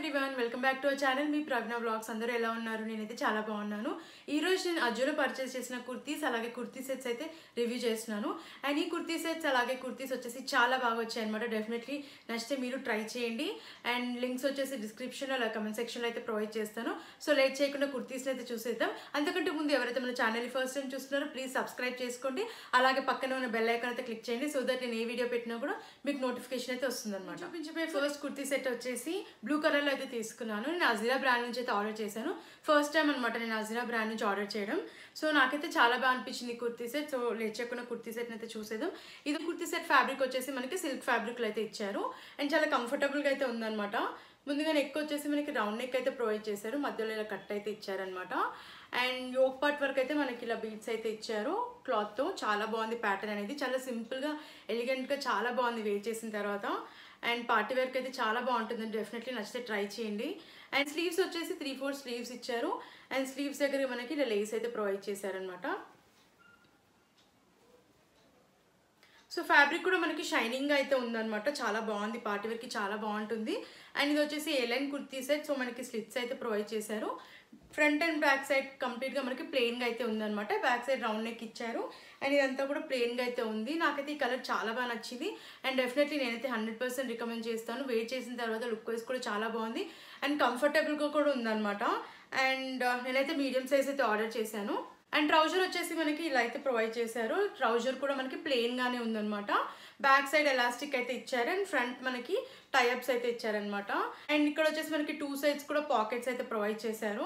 everyone welcome back to our channel మీ Pragna vlogs అందరూ ఎలా ఉన్నారు నేనైతే చాలా బాగున్నాను ఈ రోజు నేను అజ్జోలో పర్చేస్ చేసిన కుర్తీస్ అలాగే కుర్తీ సెట్స్ అయితే రివ్యూ చేస్తున్నాను అండ్ ఈ కుర్తీ సెట్స్ అలాగే కుర్తీస్ వచ్చేసి చాలా బాగా వచ్చాయి అనమాట డెఫినెట్లీ నచ్చితే మీరు ట్రై చేయండి అండ్ లింక్స్ వచ్చేసి డిస్క్రిప్షన్లో అలా కమెంట్ సెక్షన్లో అయితే ప్రొవైడ్ చేస్తాను సో లేట్ చేయకుండా కుర్తీస్ని అయితే చూసేద్దాం అంతకంటే ముందు ఎవరైతే మన ఛానల్ ఫస్ట్ టైం చూస్తున్నారో ప్లీజ్ సబ్స్క్రైబ్ చేసుకోండి అలాగే పక్కన ఉన్న బెల్ ఐకాన్ అయితే క్లిక్ చేయండి సో దట్ నేను ఏ వీడియో పెట్టినా కూడా మీకు నోటిఫికేషన్ అయితే వస్తుంది అనమాట చూపించిపోయే ఫస్ట్ కుర్తీ సెట్ వచ్చేసి బ్లూ కలర్లో అయితే తీసుకున్నాను నేను అజిరా బ్రాండ్ నుంచి అయితే ఆర్డర్ చేశాను ఫస్ట్ టైం అనమాట నేను అజిరా బ్రాండ్ నుంచి ఆర్డర్ చేయడం సో నాకైతే చాలా బాగా అనిపించింది ఈ కుర్తీ సెట్ సో లేట్ చేయకుండా కుర్తీ సెట్ని అయితే చూసేద్దాం ఇది కుర్తీ సెట్ ఫ్యాబ్రిక్ వచ్చేసి మనకి సిల్క్ ఫ్యాబ్రిక్లో అయితే ఇచ్చారు అండ్ చాలా కంఫర్టబుల్గా అయితే ఉందన్నమాట ముందుగా నెక్ వచ్చేసి మనకి రౌండ్ నెక్ అయితే ప్రొవైడ్ చేశారు మధ్యలో ఇలా కట్ అయితే ఇచ్చారనమాట అండ్ యోక్ పార్ట్ వరకు అయితే మనకి ఇలా బీట్స్ అయితే ఇచ్చారు క్లాత్తో చాలా బాగుంది ప్యాటర్న్ అనేది చాలా సింపుల్గా ఎలిగెంట్గా చాలా బాగుంది వేర్ చేసిన తర్వాత అండ్ పార్టీ వేర్కి అయితే చాలా బాగుంటుంది డెఫినెట్లీ నచ్చితే ట్రై చేయండి అండ్ స్లీవ్స్ వచ్చేసి త్రీ ఫోర్ స్లీవ్స్ ఇచ్చారు అండ్ స్లీవ్స్ దగ్గర మనకి ఇలా లేస్ అయితే ప్రొవైడ్ చేశారనమాట సో ఫ్యాబ్రిక్ కూడా మనకి షైనింగ్ అయితే ఉందన్నమాట చాలా బాగుంది పార్టీ వేర్కి చాలా బాగుంటుంది అండ్ ఇది వచ్చేసి ఏలైన్ కుర్తీ సెట్ సో మనకి స్లిట్స్ అయితే ప్రొవైడ్ చేశారు ఫ్రంట్ అండ్ బ్యాక్ సైడ్ కంప్లీట్గా మనకి ప్లెయిన్గా అయితే ఉందన్నమాట బ్యాక్ సైడ్ రౌండ్ నెక్ ఇచ్చారు అండ్ ఇదంతా కూడా ప్లెయిన్గా అయితే ఉంది నాకైతే ఈ కలర్ చాలా బాగా నచ్చింది అండ్ డెఫినెట్లీ నేనైతే హండ్రెడ్ పర్సెంట్ రికమెండ్ చేస్తాను వెయిట్ చేసిన తర్వాత లుక్ వైజ్ కూడా చాలా బాగుంది అండ్ కంఫర్టబుల్గా కూడా ఉందన్నమాట అండ్ నేనైతే మీడియం సైజ్ అయితే ఆర్డర్ చేశాను అండ్ ట్రౌజర్ వచ్చేసి మనకి ఇలా అయితే ప్రొవైడ్ చేశారు ట్రౌజర్ కూడా మనకి ప్లెయిన్ గానే ఉందన్నమాట బ్యాక్ సైడ్ ఎలాస్టిక్ అయితే ఇచ్చారు అండ్ ఫ్రంట్ మనకి టైఅప్స్ అయితే ఇచ్చారనమాట అండ్ ఇక్కడ వచ్చేసి మనకి టూ సైడ్స్ కూడా పాకెట్స్ అయితే ప్రొవైడ్ చేశారు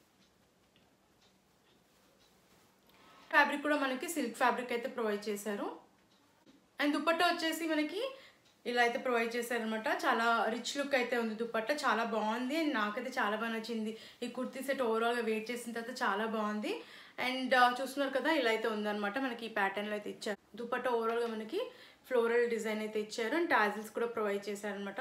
ఫ్యాబ్రిక్ కూడా మనకి సిల్క్ ఫ్యాబ్రిక్ అయితే ప్రొవైడ్ చేశారు అండ్ దుపట్టా వచ్చేసి మనకి ఇలా అయితే ప్రొవైడ్ చేశారనమాట చాలా రిచ్ లుక్ అయితే ఉంది దుపట్టా చాలా బాగుంది అండ్ నాకైతే చాలా బాగా నచ్చింది ఈ కుర్తీ సెట్ ఓవరాల్గా వెయిట్ చేసిన తర్వాత చాలా బాగుంది అండ్ చూస్తున్నారు కదా ఇలా అయితే ఉందన్నమాట మనకి ఈ ప్యాటర్న్లో అయితే ఇచ్చారు దుపట్టా ఓవరాల్గా మనకి ఫ్లోరల్ డిజైన్ అయితే ఇచ్చారు అండ్ టాజిల్స్ కూడా ప్రొవైడ్ చేశారనమాట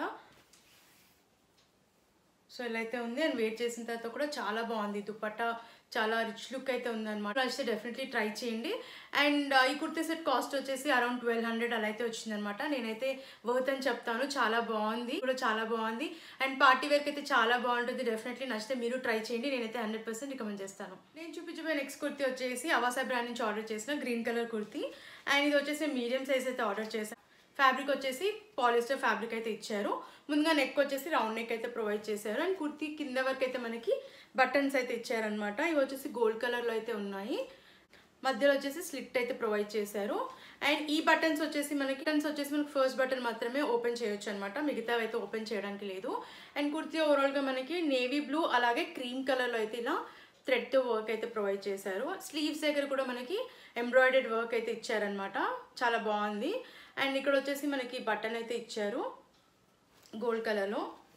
సో ఇలా అయితే ఉంది అండ్ వెయిట్ చేసిన తర్వాత కూడా చాలా బాగుంది దుపట్టా చాలా రిచ్ లుక్ అయితే ఉందన్నమాట అయితే డెఫినెట్లీ ట్రై చేయండి అండ్ ఈ కుర్తీ సెట్ కాస్ట్ వచ్చేసి అరౌండ్ ట్వెల్వ్ హండ్రెడ్ అలా అయితే వచ్చిందనమాట నేనైతే వర్త్ అని చెప్తాను చాలా బాగుంది కూడా చాలా బాగుంది అండ్ పార్టీ వేర్కి అయితే చాలా బాగుంటుంది డెఫినెట్లీ నచ్చితే మీరు ట్రై చేయండి నేనైతే హండ్రెడ్ పర్సెంట్ రికమెండ్ చేస్తాను నేను చూపించబోయే నెక్స్ట్ కుర్తీ వచ్చేసి అవాసా బ్రాండ్ నుంచి ఆర్డర్ చేసిన గ్రీన్ కలర్ కుర్తీ అండ్ ఇది వచ్చేసి మీడియం సైజ్ అయితే ఆర్డర్ చేశాను ఫ్యాబ్రిక్ వచ్చేసి పాలిస్టర్ ఫ్యాబ్రిక్ అయితే ఇచ్చారు ముందుగా నెక్ వచ్చేసి రౌండ్ నెక్ అయితే ప్రొవైడ్ చేశారు అండ్ కుర్తీ కింద వరకు అయితే మనకి బటన్స్ అయితే ఇచ్చారనమాట ఇవి వచ్చేసి గోల్డ్ కలర్లో అయితే ఉన్నాయి మధ్యలో వచ్చేసి స్లిట్ అయితే ప్రొవైడ్ చేశారు అండ్ ఈ బటన్స్ వచ్చేసి మనకి బటన్స్ వచ్చేసి మనకి ఫస్ట్ బటన్ మాత్రమే ఓపెన్ చేయొచ్చు అనమాట మిగతా అయితే ఓపెన్ చేయడానికి లేదు అండ్ కుర్తీ ఓవరాల్గా మనకి నేవీ బ్లూ అలాగే క్రీమ్ కలర్లో అయితే ఇలా థ్రెడ్తో వర్క్ అయితే ప్రొవైడ్ చేశారు స్లీవ్స్ దగ్గర కూడా మనకి ఎంబ్రాయిడెడ్ వర్క్ అయితే ఇచ్చారనమాట చాలా బాగుంది అండ్ ఇక్కడ వచ్చేసి మనకి బటన్ అయితే ఇచ్చారు గోల్డ్ కలర్లో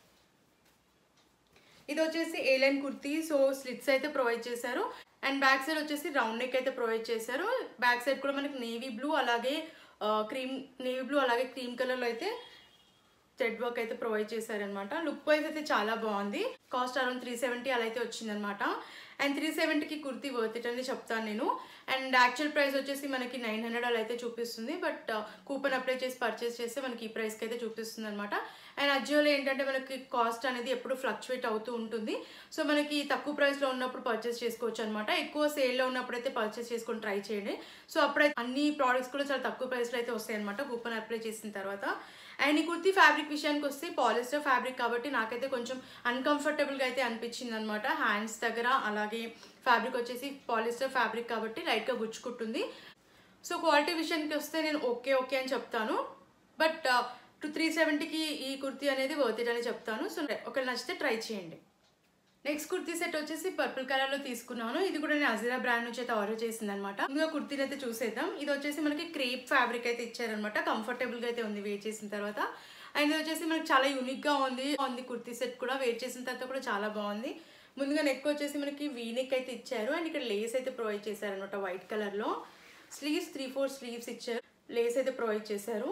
ఇది వచ్చేసి ఏలైన్ కుర్తీ సో స్లిట్స్ అయితే ప్రొవైడ్ చేశారు అండ్ బ్యాక్ సైడ్ వచ్చేసి రౌండ్ నెక్ అయితే ప్రొవైడ్ చేశారు బ్యాక్ సైడ్ కూడా మనకి నేవీ బ్లూ అలాగే క్రీమ్ నేవీ బ్లూ అలాగే క్రీమ్ కలర్లో అయితే థ్రెడ్ వర్క్ అయితే ప్రొవైడ్ చేశారనమాట లుక్ వైజ్ అయితే చాలా బాగుంది కాస్ట్ అరౌండ్ త్రీ సెవెంటీ అలా అయితే వచ్చిందనమాట అండ్ త్రీ సెవెంటీకి కుర్తీ వర్త్ ఇట్ అని చెప్తాను నేను అండ్ యాక్చువల్ ప్రైస్ వచ్చేసి మనకి నైన్ హండ్రెడ్ అలా అయితే చూపిస్తుంది బట్ కూపన్ అప్లై చేసి పర్చేస్ చేస్తే మనకి ఈ ప్రైస్కి అయితే చూపిస్తుంది అనమాట అండ్ అజియోలో ఏంటంటే మనకి కాస్ట్ అనేది ఎప్పుడు ఫ్లక్చువేట్ అవుతూ ఉంటుంది సో మనకి తక్కువ ప్రైస్లో ఉన్నప్పుడు పర్చేస్ చేసుకోవచ్చు అనమాట ఎక్కువ సేల్లో ఉన్నప్పుడు అయితే పర్చేస్ చేసుకొని ట్రై చేయండి సో అప్పుడైతే అన్ని ప్రోడక్ట్స్ కూడా చాలా తక్కువ ప్రైస్లో అయితే వస్తాయి అనమాట కూపన్ అప్లై చేసిన తర్వాత అండ్ ఈ కుర్తీ ఫ్యాబ్రిక్ విషయానికి వస్తే పాలిస్టర్ ఫ్యాబ్రిక్ కాబట్టి నాకైతే కొంచెం అన్కంఫర్టబుల్గా అయితే అనిపించింది అనమాట హ్యాండ్స్ దగ్గర అలాగే ఫ్యాబ్రిక్ వచ్చేసి పాలిస్టర్ ఫ్యాబ్రిక్ కాబట్టి లైట్గా గుచ్చుకుంటుంది సో క్వాలిటీ విషయానికి వస్తే నేను ఓకే ఓకే అని చెప్తాను బట్ టూ త్రీ సెవెంటీకి ఈ కుర్తీ అనేది వర్త్ ఇట్ అని చెప్తాను సో ఒకవేళ నచ్చితే ట్రై చేయండి నెక్స్ట్ కుర్తీ సెట్ వచ్చేసి పర్పుల్ కలర్ లో తీసుకున్నాను ఇది కూడా నేను అజిరా బ్రాండ్ నుంచి అయితే ఆర్డర్ చేసింది అనమాట ముందుగా కుర్తీని అయితే చూసేద్దాం ఇది వచ్చేసి మనకి క్రేప్ ఫ్యాబ్రిక్ అయితే ఇచ్చారనమాట కంఫర్టబుల్ గా అయితే ఉంది వేర్ చేసిన తర్వాత అండ్ ఇది వచ్చేసి మనకి చాలా యూనిక్ గా ఉంది ఉంది కుర్తీ సెట్ కూడా వేర్ చేసిన తర్వాత కూడా చాలా బాగుంది ముందుగా నెక్ వచ్చేసి మనకి వీ నెక్ అయితే ఇచ్చారు అండ్ ఇక్కడ లేస్ అయితే ప్రొవైడ్ చేశారనమాట వైట్ కలర్ లో స్లీవ్స్ త్రీ ఫోర్ స్లీవ్స్ ఇచ్చారు లేస్ అయితే ప్రొవైడ్ చేశారు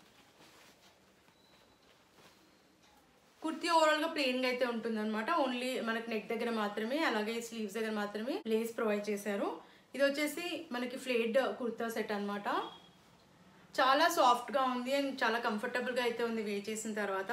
కుర్తీ ఓవరాల్ గా ప్లెయిన్ గా అయితే ఉంటుంది అనమాట ఓన్లీ మనకి నెక్ దగ్గర మాత్రమే అలాగే స్లీవ్స్ దగ్గర మాత్రమే లేస్ ప్రొవైడ్ చేశారు ఇది వచ్చేసి మనకి ఫ్లేడ్ కుర్తా సెట్ అనమాట చాలా సాఫ్ట్గా ఉంది అండ్ చాలా కంఫర్టబుల్గా అయితే ఉంది వే చేసిన తర్వాత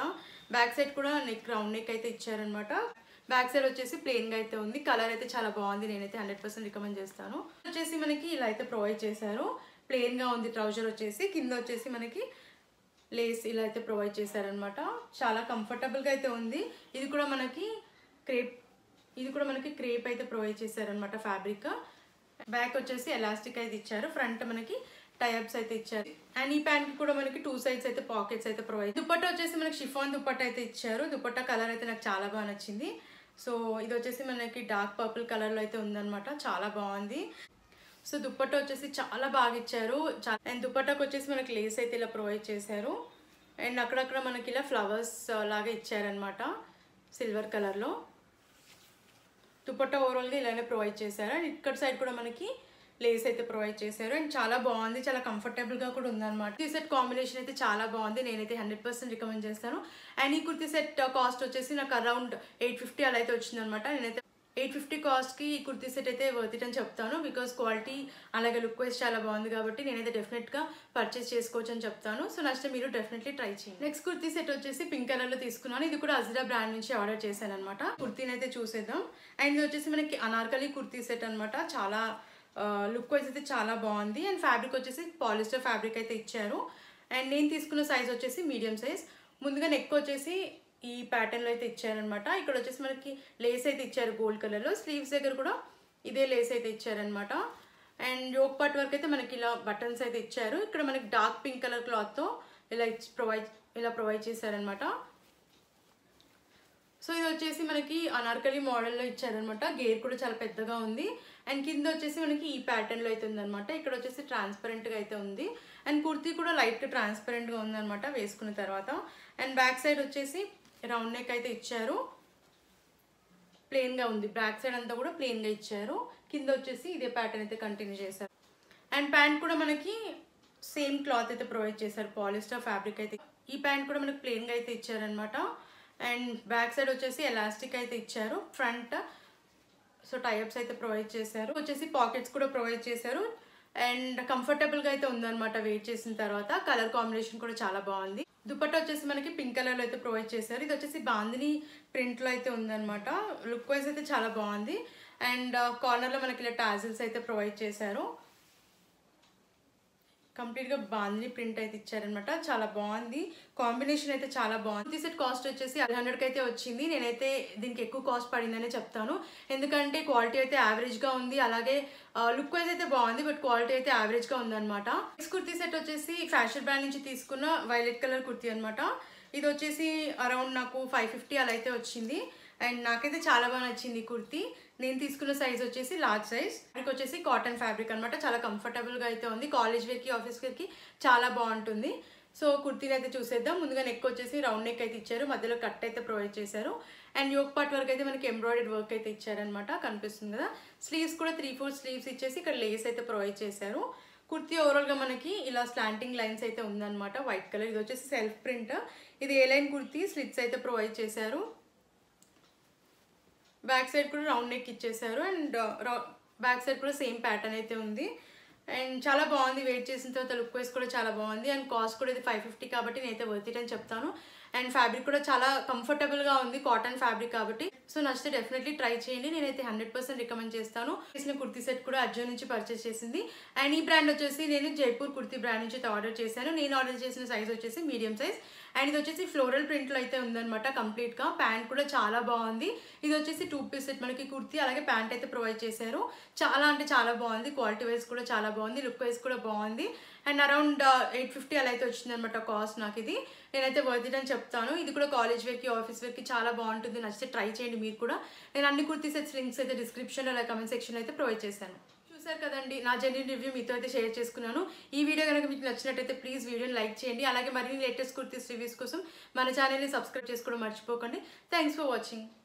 బ్యాక్ సైడ్ కూడా నెక్ రౌండ్ నెక్ అయితే ఇచ్చారనమాట బ్యాక్ సైడ్ వచ్చేసి ప్లెయిన్గా అయితే ఉంది కలర్ అయితే చాలా బాగుంది నేనైతే హండ్రెడ్ పర్సెంట్ రికమెండ్ చేస్తాను వచ్చేసి మనకి ఇలా అయితే ప్రొవైడ్ చేశారు ప్లెయిన్గా ఉంది ట్రౌజర్ వచ్చేసి కింద వచ్చేసి మనకి లేస్ ఇలా అయితే ప్రొవైడ్ చేశారనమాట చాలా కంఫర్టబుల్గా అయితే ఉంది ఇది కూడా మనకి క్రేప్ ఇది కూడా మనకి క్రేప్ అయితే ప్రొవైడ్ చేశారనమాట ఫ్యాబ్రిక్ బ్యాక్ వచ్చేసి ఎలాస్టిక్ అయితే ఇచ్చారు ఫ్రంట్ మనకి టైప్స్ అయితే ఇచ్చారు అండ్ ఈ ప్యాంట్ కూడా మనకి టూ సైడ్స్ అయితే పాకెట్స్ అయితే ప్రొవైడ్ దుపట్టా వచ్చేసి మనకి షిఫాన్ దుపట్టా అయితే ఇచ్చారు దుపట్టా కలర్ అయితే నాకు చాలా బాగా నచ్చింది సో ఇది వచ్చేసి మనకి డార్క్ పర్పుల్ కలర్లో అయితే ఉందన్నమాట చాలా బాగుంది సో దుప్పట్టా వచ్చేసి చాలా బాగా ఇచ్చారు చా- అండ్ దుప్పట్టాకు వచ్చేసి మనకి లేస్ అయితే ఇలా ప్రొవైడ్ చేశారు అండ్ అక్కడక్కడ మనకి ఇలా ఫ్లవర్స్ లాగా ఇచ్చారనమాట సిల్వర్ కలర్లో దుపట్టా ఓవరాల్గా ఇలానే ప్రొవైడ్ చేశారు అండ్ ఇక్కడ సైడ్ కూడా మనకి లేస్ అయితే ప్రొవైడ్ చేశారు అండ్ చాలా బాగుంది చాలా కంఫర్టబుల్గా కూడా ఉందన్నమాట ఈ సెట్ కాంబినేషన్ అయితే చాలా బాగుంది నేనైతే హండ్రెడ్ పర్సెంట్ రికమెండ్ చేస్తాను అండ్ ఈ కుర్తీ సెట్ కాస్ట్ వచ్చేసి నాకు అరౌండ్ ఎయిట్ ఫిఫ్టీ అలా అయితే వచ్చిందనమాట నేనైతే ఎయిట్ ఫిఫ్టీ కాస్ట్కి ఈ కుర్తీ సెట్ అయితే వర్త్ ఇట్ అని చెప్తాను బికాస్ క్వాలిటీ అలాగే లుక్ వైజ్ చాలా బాగుంది కాబట్టి నేనైతే డెఫినెట్గా పర్చేస్ చేసుకోవచ్చు అని చెప్తాను సో నచ్చితే మీరు డెఫినెట్లీ ట్రై చేయండి నెక్స్ట్ కుర్తీ సెట్ వచ్చేసి పింక్ కలర్లో తీసుకున్నాను ఇది కూడా అజిరా బ్రాండ్ నుంచి ఆర్డర్ చేశాను అనమాట కుర్తీని అయితే చూసేద్దాం అండ్ ఇది వచ్చేసి మనకి అనార్కలి కుర్తీ సెట్ అనమాట చాలా లుక్ వైజ్ అయితే చాలా బాగుంది అండ్ ఫ్యాబ్రిక్ వచ్చేసి పాలిస్టర్ ఫ్యాబ్రిక్ అయితే ఇచ్చారు అండ్ నేను తీసుకున్న సైజ్ వచ్చేసి మీడియం సైజ్ ముందుగా నెక్ వచ్చేసి ఈ ప్యాటర్న్లో అయితే ఇచ్చారనమాట ఇక్కడ వచ్చేసి మనకి లేస్ అయితే ఇచ్చారు గోల్డ్ కలర్లో స్లీవ్స్ దగ్గర కూడా ఇదే లేస్ అయితే ఇచ్చారనమాట అండ్ యోక్ పార్ట్ వరకు అయితే మనకి ఇలా బటన్స్ అయితే ఇచ్చారు ఇక్కడ మనకి డార్క్ పింక్ కలర్ క్లాత్తో ఇలా ప్రొవైడ్ ఇలా ప్రొవైడ్ చేశారనమాట సో ఇది వచ్చేసి మనకి అనార్కలి మోడల్లో ఇచ్చారనమాట గేర్ కూడా చాలా పెద్దగా ఉంది అండ్ కింద వచ్చేసి మనకి ఈ ప్యాటర్న్లో అయితే ఉందన్నమాట ఇక్కడ వచ్చేసి ట్రాన్స్పరెంట్గా అయితే ఉంది అండ్ కుర్తీ కూడా లైట్గా ట్రాన్స్పరెంట్గా ఉందన్నమాట వేసుకున్న తర్వాత అండ్ బ్యాక్ సైడ్ వచ్చేసి రౌండ్ నెక్ అయితే ఇచ్చారు ప్లెయిన్గా ఉంది బ్యాక్ సైడ్ అంతా కూడా ప్లెయిన్గా ఇచ్చారు కింద వచ్చేసి ఇదే ప్యాటర్న్ అయితే కంటిన్యూ చేశారు అండ్ ప్యాంట్ కూడా మనకి సేమ్ క్లాత్ అయితే ప్రొవైడ్ చేశారు పాలిస్టర్ ఫ్యాబ్రిక్ అయితే ఈ ప్యాంట్ కూడా మనకి ప్లెయిన్గా అయితే ఇచ్చారనమాట అండ్ బ్యాక్ సైడ్ వచ్చేసి ఎలాస్టిక్ అయితే ఇచ్చారు ఫ్రంట్ సో టైప్స్ అయితే ప్రొవైడ్ చేశారు వచ్చేసి పాకెట్స్ కూడా ప్రొవైడ్ చేశారు అండ్ కంఫర్టబుల్గా అయితే ఉందన్నమాట వెయిట్ చేసిన తర్వాత కలర్ కాంబినేషన్ కూడా చాలా బాగుంది దుపట్టా వచ్చేసి మనకి పింక్ కలర్లో అయితే ప్రొవైడ్ చేశారు ఇది వచ్చేసి బాందిని ప్రింట్లో అయితే ఉందన్నమాట లుక్ వైజ్ అయితే చాలా బాగుంది అండ్ కార్నర్లో మనకి ఇలా టాజిల్స్ అయితే ప్రొవైడ్ చేశారు కంప్లీట్గా బాందిని ప్రింట్ అయితే ఇచ్చారనమాట చాలా బాగుంది కాంబినేషన్ అయితే చాలా బాగుంది సెట్ కాస్ట్ వచ్చేసి హండ్రెడ్కి అయితే వచ్చింది నేనైతే దీనికి ఎక్కువ కాస్ట్ పడిందనే చెప్తాను ఎందుకంటే క్వాలిటీ అయితే యావరేజ్గా ఉంది అలాగే లుక్ వైజ్ అయితే బాగుంది బట్ క్వాలిటీ అయితే యావరేజ్గా ఉందన్నమాట నెక్స్ట్ కుర్తీ సెట్ వచ్చేసి ఫ్యాషన్ బ్రాండ్ నుంచి తీసుకున్న వైలెట్ కలర్ కుర్తీ అనమాట ఇది వచ్చేసి అరౌండ్ నాకు ఫైవ్ ఫిఫ్టీ అలా అయితే వచ్చింది అండ్ నాకైతే చాలా బాగా నచ్చింది ఈ కుర్తీ నేను తీసుకున్న సైజ్ వచ్చేసి లార్జ్ సైజ్ ఫ్యాబ్రిక్ వచ్చేసి కాటన్ ఫ్యాబ్రిక్ అనమాట చాలా కంఫర్టబుల్గా అయితే ఉంది కాలేజ్ వేర్కి ఆఫీస్ వేర్కి చాలా బాగుంటుంది సో కుర్తీని అయితే చూసేద్దాం ముందుగా నెక్ వచ్చేసి రౌండ్ నెక్ అయితే ఇచ్చారు మధ్యలో కట్ అయితే ప్రొవైడ్ చేశారు అండ్ యోక్ పార్ట్ వరకు అయితే మనకి ఎంబ్రాయిడరీ వర్క్ అయితే ఇచ్చారనమాట కనిపిస్తుంది కదా స్లీవ్స్ కూడా త్రీ ఫోర్ స్లీవ్స్ ఇచ్చేసి ఇక్కడ లేస్ అయితే ప్రొవైడ్ చేశారు కుర్తీ ఓవరాల్గా మనకి ఇలా స్లాంటింగ్ లైన్స్ అయితే ఉందన్నమాట వైట్ కలర్ ఇది వచ్చేసి సెల్ఫ్ ప్రింట్ ఇది ఏ లైన్ కుర్తీ స్లిట్స్ అయితే ప్రొవైడ్ చేశారు బ్యాక్ సైడ్ కూడా రౌండ్ నెక్ ఇచ్చేసారు అండ్ బ్యాక్ సైడ్ కూడా సేమ్ ప్యాటర్న్ అయితే ఉంది అండ్ చాలా బాగుంది వెయిట్ చేసిన తర్వాత లుక్ వైస్ కూడా చాలా బాగుంది అండ్ కాస్ట్ కూడా ఇది ఫైవ్ ఫిఫ్టీ కాబట్టి నేనైతే వర్త్ ఇట్ అని చెప్తాను అండ్ ఫ్యాబ్రిక్ కూడా చాలా కంఫర్టబుల్గా ఉంది కాటన్ ఫ్యాబ్రిక్ కాబట్టి సో నచ్చితే డెఫినెట్లీ ట్రై చేయండి నేనైతే హండ్రెడ్ పర్సెంట్ రికమెండ్ చేస్తాను చేసిన కుర్తీ సెట్ కూడా అర్జున్ నుంచి పర్చేస్ చేసింది అండ్ ఈ బ్రాండ్ వచ్చేసి నేను జైపూర్ కుర్తీ బ్రాండ్ నుంచి అయితే ఆర్డర్ చేశాను నేను ఆర్డర్ చేసిన సైజ్ వచ్చేసి మీడియం సైజ్ అండ్ ఇది వచ్చేసి ఫ్లోరల్ ప్రింట్లో అయితే ఉందన్నమాట కంప్లీట్గా ప్యాంట్ కూడా చాలా బాగుంది ఇది వచ్చేసి టూ పీస్ సెట్ మనకి కుర్తీ అలాగే ప్యాంట్ అయితే ప్రొవైడ్ చేశారు చాలా అంటే చాలా బాగుంది క్వాలిటీ వైజ్ కూడా చాలా బాగుంది లుక్ వైజ్ కూడా బాగుంది అండ్ అరౌండ్ ఎయిట్ ఫిఫ్టీ అలా అయితే వచ్చిందనమాట కాస్ట్ నాకు ఇది నేనైతే వర్త్ ఇట్ అని చెప్తాను ఇది కూడా కాలేజ్ వేర్కి ఆఫీస్ వేర్కి చాలా బాగుంటుంది నచ్చితే ట్రై చేయండి మీరు కూడా నేను అన్ని కుర్తీ సెట్స్ లింక్స్ అయితే డిస్క్రిప్షన్ అలా కమెంట్ సెక్షన్ అయితే ప్రొవైడ్ చేశాను చూసారు కదండి నా జెన్యున్ రివ్యూ మీతో అయితే షేర్ చేసుకున్నాను ఈ వీడియో కనుక మీకు నచ్చినట్టయితే ప్లీజ్ వీడియోని లైక్ చేయండి అలాగే మరిన్ని లేటెస్ట్ కుర్తీస్ రివ్యూస్ కోసం మన ఛానల్ని సబ్స్క్రైబ్ చేసుకోవడం మర్చిపోకండి థ్యాంక్స్ ఫర్ వాచింగ్